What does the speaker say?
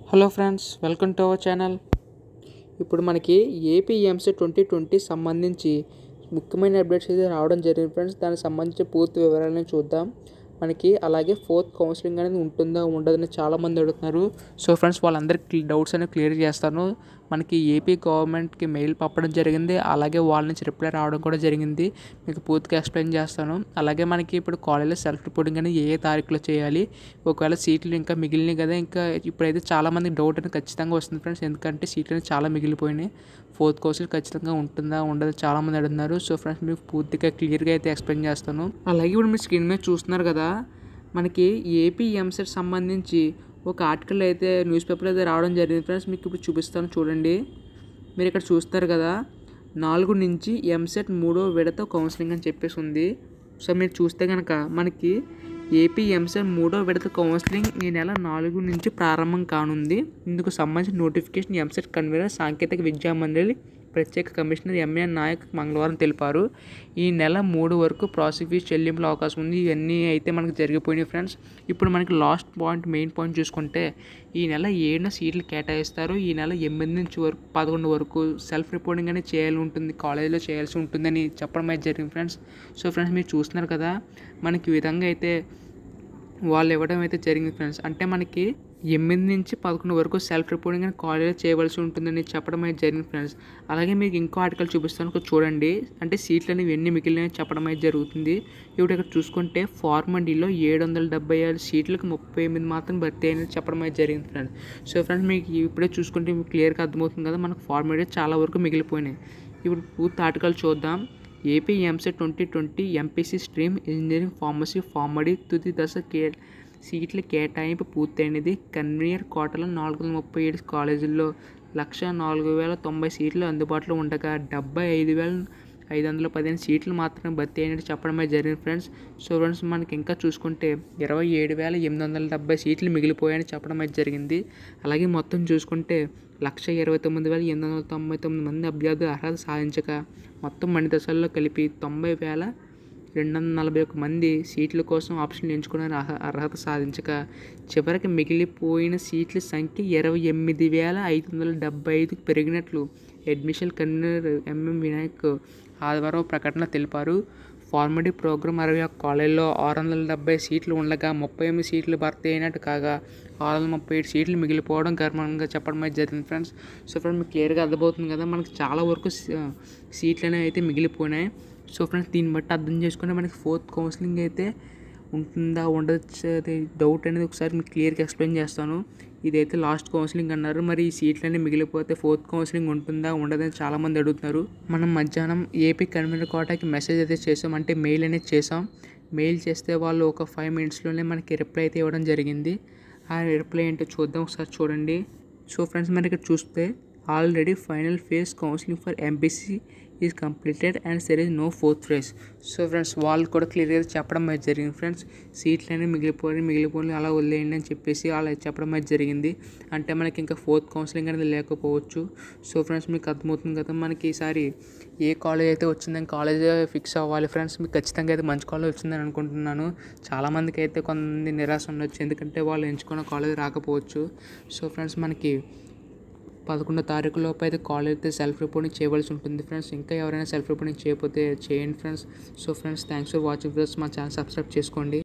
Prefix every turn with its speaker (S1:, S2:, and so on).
S1: hello friends welcome to our channel ఇప్పుడు మనకి AP MC twenty twenty సంబంధించి ముఖ్యమైన అప్డేట్స్ అయితే రావడం జరిగింది ఫ్రెండ్స్ దానికి సంబంధించి పూర్తి వివరాలను చూద్దాం మనకి అలాగే ఫోర్త్ కౌన్సిలింగ్ అనేది ఉంటుందా ఉండదని చాలామంది అడుగుతున్నారు సో ఫ్రెండ్స్ వాళ్ళందరికీ డౌట్స్ అనేవి క్లియర్ చేస్తాను మనకి ఏపీ గవర్నమెంట్కి మెయిల్ పంపడం జరిగింది అలాగే వాళ్ళ నుంచి రిప్లై రావడం కూడా జరిగింది మీకు పూర్తిగా ఎక్స్ప్లెయిన్ చేస్తాను అలాగే మనకి ఇప్పుడు కాలేజీలో సెల్ఫ్ రిపోర్టింగ్ అనేది ఏ ఏ తారీఖులో చేయాలి ఒకవేళ సీట్లు ఇంకా మిగిలినాయి కదా ఇంకా ఇప్పుడైతే చాలామంది డౌట్ అనేది ఖచ్చితంగా వస్తుంది ఫ్రెండ్స్ ఎందుకంటే సీట్లు అనేది చాలా మిగిలిపోయినాయి ఫోర్త్ కోర్సులు ఖచ్చితంగా ఉంటుందా ఉండదు చాలామంది అడుగుతున్నారు సో ఫ్రెండ్స్ మీకు పూర్తిగా క్లియర్గా అయితే ఎక్స్ప్లెయిన్ చేస్తాను అలాగే ఇప్పుడు మీరు స్క్రీన్ మీద చూస్తున్నారు కదా మనకి ఏపీ ఎంసెట్ సంబంధించి ఒక ఆర్టికల్ అయితే న్యూస్ పేపర్ అయితే రావడం జరిగింది ఫ్రెండ్స్ మీకు ఇప్పుడు చూపిస్తాను చూడండి మీరు ఇక్కడ చూస్తారు కదా నాలుగు నుంచి ఎంసెట్ మూడో విడత కౌన్సిలింగ్ అని చెప్పేసి ఉంది సో మీరు చూస్తే కనుక మనకి ఏపీ ఎంసెట్ మూడో విడత కౌన్సిలింగ్ ఈ నెల నాలుగు నుంచి ప్రారంభం కానుంది ఇందుకు సంబంధించిన నోటిఫికేషన్ ఎంసెట్ కన్వీనర్ సాంకేతిక విద్యా మండలి ప్రత్యేక కమిషనర్ ఎంఏ నాయక్ మంగళవారం తెలిపారు ఈ నెల మూడు వరకు ప్రాసిక్యూట్ చెల్లింపుల అవకాశం ఉంది ఇవన్నీ అయితే మనకు జరిగిపోయినాయి ఫ్రెండ్స్ ఇప్పుడు మనకి లాస్ట్ పాయింట్ మెయిన్ పాయింట్ చూసుకుంటే ఈ నెల ఏడున సీట్లు కేటాయిస్తారు ఈ నెల ఎనిమిది నుంచి వరకు పదకొండు వరకు సెల్ఫ్ రిపోర్టింగ్ అనేది చేయాలి ఉంటుంది కాలేజీలో చేయాల్సి ఉంటుందని చెప్పడం అయితే జరిగింది ఫ్రెండ్స్ సో ఫ్రెండ్స్ మీరు చూస్తున్నారు కదా మనకి ఈ విధంగా అయితే వాళ్ళు ఇవ్వడం అయితే జరిగింది ఫ్రెండ్స్ అంటే మనకి ఎనిమిది నుంచి పదకొండు వరకు సెల్ఫ్ రిపోర్టింగ్ అని కాలేజ్ చేయవలసి ఉంటుందని చెప్పడం అయితే జరిగింది ఫ్రెండ్స్ అలాగే మీకు ఇంకో ఆర్టికల్ చూపిస్తాను ఇక్కడ చూడండి అంటే సీట్లు అనేవి ఎన్ని మిగిలినవి చెప్పడం అయితే జరుగుతుంది ఇప్పుడు ఇక్కడ చూసుకుంటే ఫార్మండీలో ఏడు వందల డెబ్బై ఏడు సీట్లకు ముప్పై ఎనిమిది మాత్రం భర్తీ అయినది చెప్పడం అయితే జరిగింది ఫ్రెండ్స్ సో ఫ్రెండ్స్ మీకు ఇప్పుడే చూసుకుంటే మీకు క్లియర్గా అర్థమవుతుంది కదా మనకు ఫార్మాలిటీ చాలా వరకు మిగిలిపోయినాయి ఇప్పుడు పూర్తి ఆర్టికల్ చూద్దాం AP EAMCET twenty twenty MPC stream engineering pharmacy pharm D తుది దశ కే సీట్ల కేటాయింపు పూర్తయినది కన్వీనర్ కోటలో నాలుగు వందల ముప్పై ఏడు కాలేజీల్లో లక్ష నాలుగు వేల తొంభై సీట్లు అందుబాటులో ఉండగా డెబ్బై ఐదు వేల ఐదు వందల పదిహేను సీట్లు మాత్రమే భర్తీ అయినట్టు చెప్పడమే జరిగింది ఫ్రెండ్స్ సో ఫ్రెండ్స్ మనకి ఇంకా చూసుకుంటే ఇరవై ఏడు వేల ఎనిమిది వందల డెబ్బై సీట్లు మిగిలిపోయాయని చెప్పడం అయితే జరిగింది అలాగే మొత్తం చూసుకుంటే లక్ష ఇరవై తొమ్మిది వేల ఎనిమిది వందల తొంభై తొమ్మిది మంది అభ్యర్థులు అర్హత సాధించగా మొత్తం మణి దశల్లో కలిపి తొంభై వేల రెండు వందల నలభై ఒక మంది సీట్ల కోసం ఆప్షన్లు ఎంచుకోవడానికి అర్హ అర్హత సాధించగా చివరికి మిగిలిపోయిన సీట్ల సంఖ్య ఇరవై ఎనిమిది వేల ఐదు వందల డెబ్బై ఐదుకు పెరిగినట్లు అడ్మిషన్ కన్వీనర్ ఎంఎం వినాయక్ ఆదివారం ప్రకటన తెలిపారు ఫార్మడీ ప్రోగ్రామ్ అరవై ఒక్క కాలేజీలో ఆరు వందల డెబ్బై సీట్లు ఉండగా ముప్పై ఎనిమిది సీట్లు భర్తీ అయినట్టు కాగా ఆరు వందల ముప్పై ఏడు సీట్లు మిగిలిపోవడం గర్వంగా చెప్పడం అయితే జరిగింది ఫ్రెండ్స్ సో ఫ్రెండ్స్ మీకు క్లియర్గా అర్థమవుతుంది కదా మనకి చాలా వరకు సీట్లు అనేవి అయితే మిగిలిపోయినాయి సో ఫ్రెండ్స్ దీన్ని బట్టి అర్థం చేసుకుంటే మనకి ఫోర్త్ కౌన్సిలింగ్ అయితే ఉంటుందా ఉండొచ్చు అది డౌట్ అనేది ఒకసారి మీకు క్లియర్గా ఎక్స్ప్లెయిన్ చేస్తాను ఇదైతే లాస్ట్ కౌన్సిలింగ్ అన్నారు మరి ఈ సీట్లన్నీ మిగిలిపోతే ఫోర్త్ కౌన్సిలింగ్ ఉంటుందా ఉండదని చాలామంది అడుగుతున్నారు మనం మధ్యాహ్నం ఏపీ కన్వీనర్ కోటాకి మెసేజ్ అయితే చేసాం అంటే మెయిల్ అనేది చేసాం మెయిల్ చేస్తే వాళ్ళు ఒక ఫైవ్ మినిట్స్లోనే మనకి రిప్లై అయితే ఇవ్వడం జరిగింది ఆ రిప్లై ఏంటో చూద్దాం ఒకసారి చూడండి సో ఫ్రెండ్స్ మనకి ఇక్కడ చూస్తే already final phase counselling for MPC is completed and there is no fourth phase so friends వాళ్ళు కూడా క్లియర్గా చెప్పడం అయితే జరిగింది ఫ్రెండ్స్ సీట్లు అనేవి మిగిలిపోయి మిగిలిపోయి అలా వదిలేయండి అని చెప్పేసి అలా చెప్పడం అయితే జరిగింది అంటే మనకి ఇంకా ఫోర్త్ కౌన్సిలింగ్ అనేది లేకపోవచ్చు సో ఫ్రెండ్స్ మీకు అర్థమవుతుంది కదా మనకి ఈసారి ఏ కాలేజ్ అయితే వచ్చిందని కాలేజ్ ఫిక్స్ అవ్వాలి ఫ్రెండ్స్ మీకు ఖచ్చితంగా అయితే మంచి కాలేజ్ వచ్చిందని అనుకుంటున్నాను చాలామందికి అయితే కొంతమంది నిరాశ ఉండొచ్చు ఎందుకంటే వాళ్ళు ఎంచుకున్న కాలేజ్ రాకపోవచ్చు సో ఫ్రెండ్స్ మనకి పదకొండో తారీఖు లోపు అయితే కాలేజ్ అయితే సెల్ఫ్ రిపోర్టింగ్ చేయవలసి ఉంటుంది ఫ్రెండ్స్ ఇంకా ఎవరైనా సెల్ఫ్ రిపోర్టింగ్ చేయకపోతే చేయండి friends so friends thanks for watching friends మా ఛానల్ సబ్స్క్రైబ్ చేసుకోండి